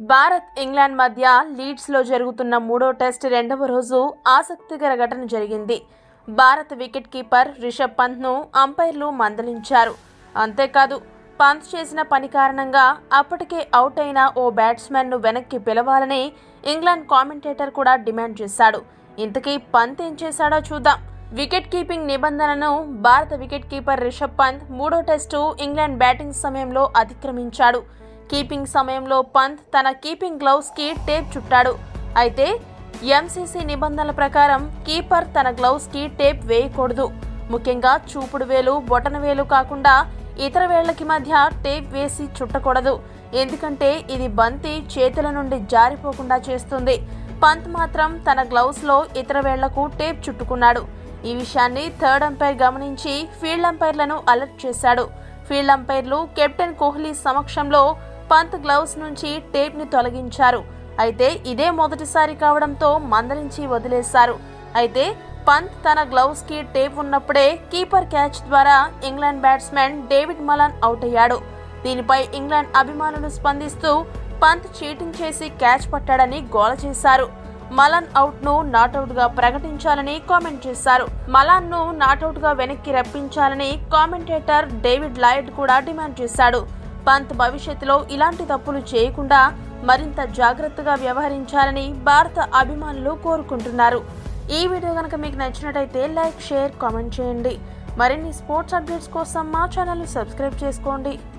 Bharat England మధ్య లీడ్స్లో జరుగుతున్న మూడో టెస్ట్ రెండవ రోజు ఆసక్తికర ఘటన జరిగింది భారత వికెట్ కీపర్ రిషబ్ పంత్ను అంపైర్లు మందలించారు అంతేకాదు పంత్ చేసిన పని కారణంగా అప్పటికే అవుట్ అయిన ఓ బ్యాట్స్మెన్ను వెనక్కి పిలవాలని ఇంగ్లాండ్ కామెంటేటర్ కూడా డిమాండ్ చేశాడు ఇంతకీ పంత్ ఏం చేశాడో చూద్దాం వికెట్ కీపింగ్ నిబంధనను భారత వికెట్ కీపర్ రిషబ్ పంత్ మూడో టెస్టు ఇంగ్లాండ్ బ్యాటింగ్ సమయంలో అతిక్రమించాడు కీపింగ్ సమయంలో పంత్ తన కీపింగ్ గ్లౌస్ కి టేప్ చుట్టాడు అయితే ఎంసీసీ నిబంధనల ప్రకారం కీపర్ తన గ్లౌస్ కి టేప్ వేయకూడదు ముఖ్యంగా చూపుడు వేలు బొటన వేలు కాకుండా ఇతర వేళ్లకి మధ్య టేప్ వేసి చుట్టకూడదు ఎందుకంటే ఇది బంతి చేతుల నుండి జారిపోకుండా చేస్తుంది పంత్ మాత్రం తన గ్లౌస్ లో ఇతర వేళ్లకు టేప్ చుట్టుకున్నాడు ఈ విషయాన్ని థర్డ్ అంపైర్ గమనించి ఫీల్డ్ అంపైర్లను అలర్ట్ చేశాడు ఫీల్డ్ అంపైర్లు కెప్టెన్ కోహ్లీ సమక్షంలో పంత్ గ్లౌస్ నుంచి టేప్ ని తొలగించారు అయితే ఇదే మొదటిసారి కావడంతో మందలించి వదిలేశారు అయితే పంత్ తన గ్లౌస్ కి టేప్ ఉన్నప్పుడే కీపర్ క్యాచ్ ద్వారా England batsmen David Malan out అయ్యాడు దీనిపై ఇంగ్లాండ్ అభిమానులు స్పందిస్తూ పంత్ చీటింగ్ చేసి క్యాచ్ పట్టాడని గోల చేశారు మలాన్ అవుట్ ను నాటౌట్ గా ప్రకటించాలని కామెంట్ చేశారు మలాన్ ను నాటౌట్ గా వెనక్కి రప్పించాలని కామెంటేటర్ డేవిడ్ లాయిడ్ కూడా డిమాండ్ చేశాడు పంత్ భవిష్యత్తులో ఇలాంటి తప్పులు చేయకుండా మరింత జాగ్రత్తగా వ్యవహరించాలని భారత అభిమానులు కోరుకుంటున్నారు ఈ వీడియో కనుక మీకు నచ్చినట్టయితే లైక్ షేర్ కామెంట్ చేయండి మరిన్ని స్పోర్ట్స్ అప్డేట్స్ కోసం మా ఛానల్ని సబ్స్క్రైబ్ చేసుకోండి